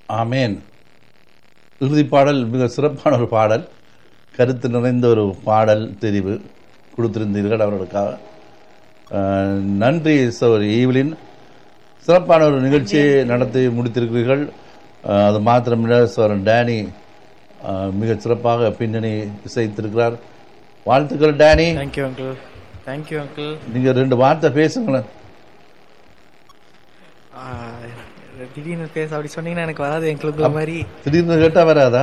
ஆமேன் இறுதி பாடல் மிக சிறப்பான ஒரு பாடல் கருத்து நிறைந்த ஒரு பாடல் தெரிவு கொடுத்திருந்தீர்கள் அவர்களுக்காக அஹ், நன்றி சோரி ஈவலின் சிறப்பான ஒரு நிகழ்ச்சியை நடத்தி முடித்திருக்கிறீர்கள் அஹ், அது மாத்திரமில்லை சோரன் டேனி அஹ், மிக சிறப்பாக பின்னணி இசைத்திருக்கிறார் வாழ்த்துக்கள் Danny thank you uncle thank you uncle நீங்க ரெண்டு வார்த்தை பேசுங்களேன் திடீர்னு பேச அப்படி சொன்னீங்கன்னா எனக்கு வராது எங்களுக்கு ஒரு மாதிரி திடீர்னு கேட்டா வராதா